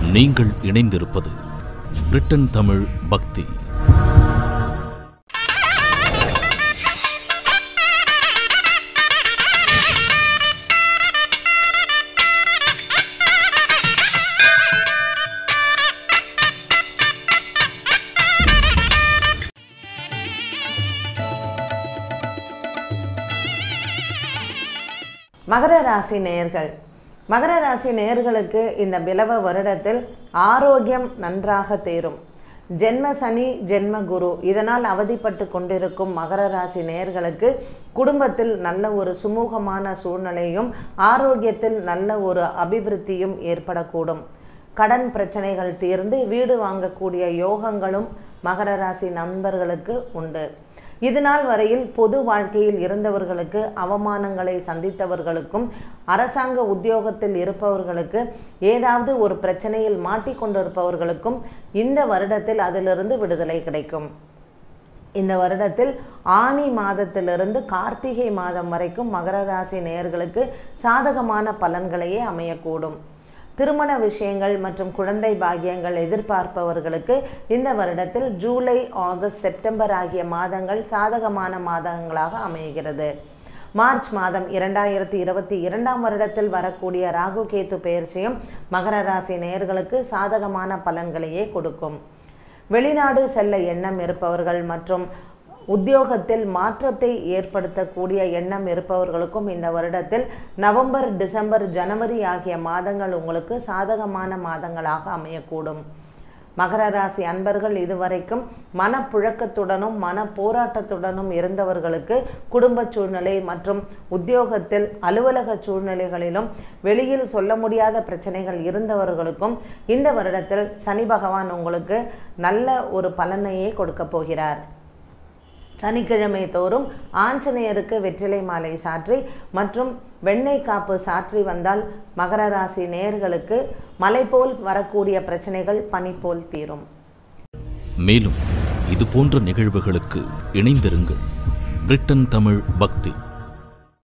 நீங்கள் இணைந்திருப்பது பிரிட்டன் தமிழ் பக்தி மகர ராசி நேயர்கள் மகர ராசி நேயர்களுக்கு இந்த பிலவ வருடத்தில் ஆரோக்கியம் நன்றாக தேரும் ஜென்ம சனி ஜென்ம குரு இதனால் அவதிப்பட்டு கொண்டிருக்கும் மகர ராசி நேயர்களுக்கு குடும்பத்தில் நல்ல ஒரு சுமூகமான சூழ்நிலையும் ஆரோக்கியத்தில் நல்ல ஒரு அபிவிருத்தியும் ஏற்படக்கூடும் கடன் பிரச்சனைகள் தீர்ந்து வீடு வாங்கக்கூடிய யோகங்களும் மகர ராசி நண்பர்களுக்கு உண்டு இது நாள் வரையில் பொது வாழ்க்கையில் இருந்தவர்களுக்கு அவமானங்களை சந்தித்தவர்களுக்கும் அரசாங்க உத்தியோகத்தில் இருப்பவர்களுக்கு ஏதாவது ஒரு பிரச்சனையில் மாட்டிக்கொண்டிருப்பவர்களுக்கும் இந்த வருடத்தில் அதிலிருந்து விடுதலை கிடைக்கும் இந்த வருடத்தில் ஆனி மாதத்திலிருந்து கார்த்திகை மாதம் வரைக்கும் மகர ராசி நேயர்களுக்கு சாதகமான பலன்களையே அமையக்கூடும் திருமண விஷயங்கள் மற்றும் குழந்தை பாக்கியங்கள் எதிர்பார்ப்பவர்களுக்கு இந்த வருடத்தில் ஜூலை ஆகஸ்ட் செப்டம்பர் ஆகிய மாதங்கள் சாதகமான மாதங்களாக அமைகிறது மார்ச் மாதம் இரண்டாயிரத்தி இருபத்தி இரண்டாம் வருடத்தில் வரக்கூடிய ராகு கேத்து பெயர்ச்சியும் மகர ராசி நேயர்களுக்கு சாதகமான பலன்களையே கொடுக்கும் வெளிநாடு செல்ல எண்ணம் இருப்பவர்கள் மற்றும் உத்தியோகத்தில் மாற்றத்தை ஏற்படுத்தக்கூடிய எண்ணம் இருப்பவர்களுக்கும் இந்த வருடத்தில் நவம்பர் டிசம்பர் ஜனவரி ஆகிய மாதங்கள் உங்களுக்கு சாதகமான மாதங்களாக அமையக்கூடும் மகர ராசி அன்பர்கள் இதுவரைக்கும் மனப்புழக்கத்துடனும் மன போராட்டத்துடனும் இருந்தவர்களுக்கு குடும்ப சூழ்நிலை மற்றும் உத்தியோகத்தில் அலுவலக சூழ்நிலைகளிலும் வெளியில் சொல்ல முடியாத பிரச்சனைகள் இருந்தவர்களுக்கும் இந்த வருடத்தில் சனி பகவான் உங்களுக்கு நல்ல ஒரு பலனையே கொடுக்க போகிறார் சனிக்கிழமை தோறும் ஆஞ்சநேயருக்கு வெற்றிலை மாலை சாற்றி மற்றும் வெண்ணெய் காப்பு சாற்றி வந்தால் மகர ராசி நேயர்களுக்கு மலை போல் வரக்கூடிய பிரச்சனைகள் பனி போல் தீரும் மேலும் இது போன்ற நிகழ்வுகளுக்கு இணைந்திருங்கள் பிரிட்டன் தமிழ் பக்தி